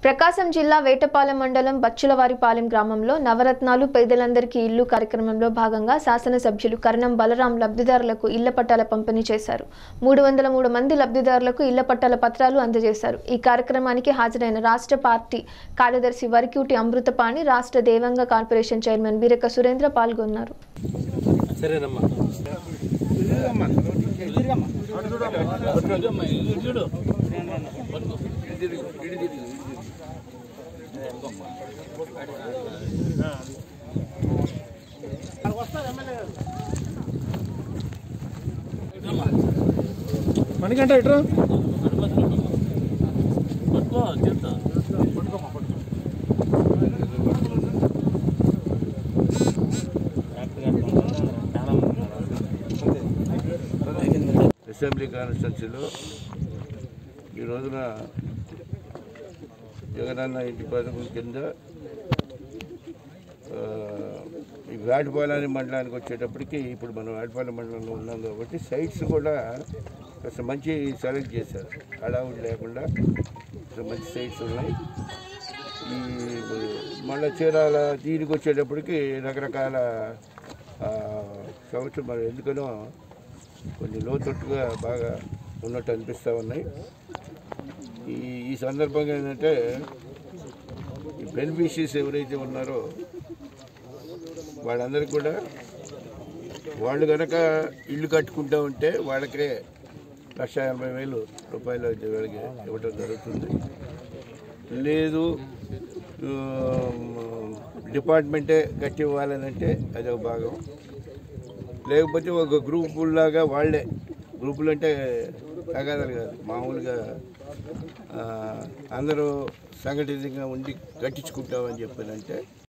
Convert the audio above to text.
ప్రకాశం జిల్లా వేటపాలెం మండలం బచ్చులవారిపాలెం గ్రామంలో నవరత్నాలు పేదలందరికీ ఇల్లు కార్యక్రమంలో భాగంగా శాసనసభ్యులు కరణం బలరాం లబ్ధిదారులకు ఇళ్ల పట్టాల పంపిణీ చేశారు మూడు వందల మూడు మంది లబ్ధిదారులకు ఇళ్ల పట్టాల పత్రాలు అందజేశారు ఈ కార్యక్రమానికి హాజరైన రాష్ట్ర పార్టీ కార్యదర్శి వరిక్యూటి అమృతపాణి రాష్ట్ర దేవంగ కార్పొరేషన్ చైర్మన్ వీరక సురేంద్ర పాల్గొన్నారు సరేనమ్మా మనకంటే ఇట్రా పట్టుకో చెప్తా అసెంబ్లీ కాన్స్టిట్యున్సీలో ఈ రోజున జగనన్న ఇంటి పథకం కింద ఆ, ఈ వేటపాలెం మండలానికి వచ్చేటప్పటికి ఇప్పుడు మనం వేటపాలెం మండలంలో ఉన్నాం కాబట్టి సైట్స్ కూడా కాస్త మంచి సెలెక్ట్ చేశారు హడావుడి లేకుండా కాస్త మంచి సైట్స్ ఉన్నాయి ఈ మళ్ళీ చీరాల దీనికి వచ్చేటప్పటికి రకరకాల ఆ, సమస్యలు మరి ఎందుకనో కొన్ని లోతట్టుగా బాగా ఉన్నట్టు అనిపిస్తూ ఉన్నాయి ఈ ఈ సందర్భంగా ఏంటంటే ఈ బెనిఫిషరీస్ ఎవరైతే ఉన్నారో వాళ్ళందరికీ కూడా వాళ్ళు కనుక ఇల్లు కట్టుకుంటా ఉంటే వాళ్ళకే లక్ష ఎనభై వేలు రూపాయలు అయితే వీళ్ళకి ఇవ్వటం జరుగుతుంది లేదు ఉమ్, డిపార్ట్మెంటే కట్టి ఇవ్వాలని అంటే అది ఒక భాగం లేకపోతే ఒక గ్రూప్ లాగా వాళ్ళే గ్రూపులు అంటే తగాదాలు కాదు మామూలుగా ఆ, అందరూ సంఘటితంగా ఉండి కట్టించుకుంటామని చెప్పానంటే